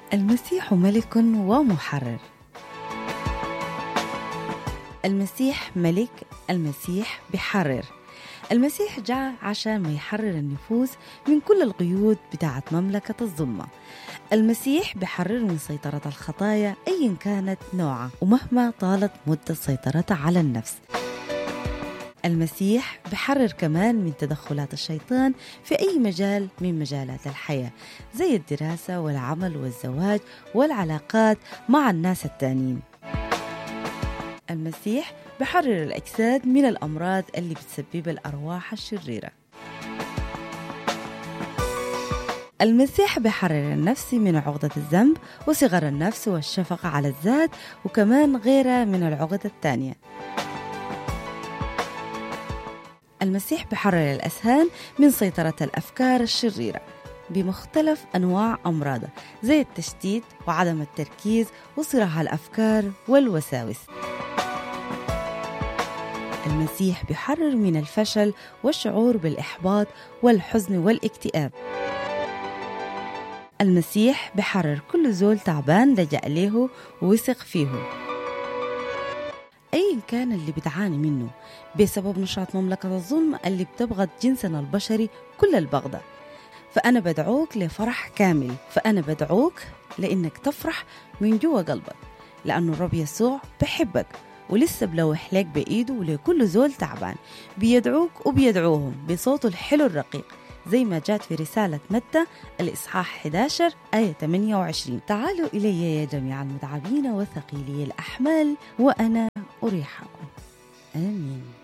المسيح ملك ومحرر المسيح ملك المسيح بحرر المسيح جاء عشان ما يحرر النفوس من كل القيود بتاعت مملكة الظلمة المسيح بحرر من سيطرة الخطايا أيا كانت نوعها ومهما طالت مدة سيطرتها على النفس المسيح بحرر كمان من تدخلات الشيطان في أي مجال من مجالات الحياة زي الدراسة والعمل والزواج والعلاقات مع الناس التانيين المسيح بحرر الأجساد من الأمراض اللي بتسبب الأرواح الشريرة المسيح بحرر النفس من عقدة الذنب وصغر النفس والشفقة على الذات وكمان غيرها من العقد الثانية المسيح بحرر الأذهان من سيطرة الأفكار الشريرة بمختلف أنواع أمراضها زي التشتيت وعدم التركيز وصراع الأفكار والوساوس المسيح بحرر من الفشل والشعور بالإحباط والحزن والاكتئاب المسيح بحرر كل زول تعبان لجأ له ووثق فيه أيا كان اللي بتعاني منه بسبب نشاط مملكة الظلم اللي بتبغض جنسنا البشري كل البغضة فأنا بدعوك لفرح كامل فأنا بدعوك لإنك تفرح من جوا قلبك لأنه الرب يسوع بحبك ولسه بلوح لك بإيده ولكل زول تعبان بيدعوك وبيدعوهم بصوته الحلو الرقيق زي ما جات في رسالة متى الإصحاح 11 آية 28 تعالوا إلي يا جميع المتعبين وثقيلي الأحمال وأنا أريحكم آمين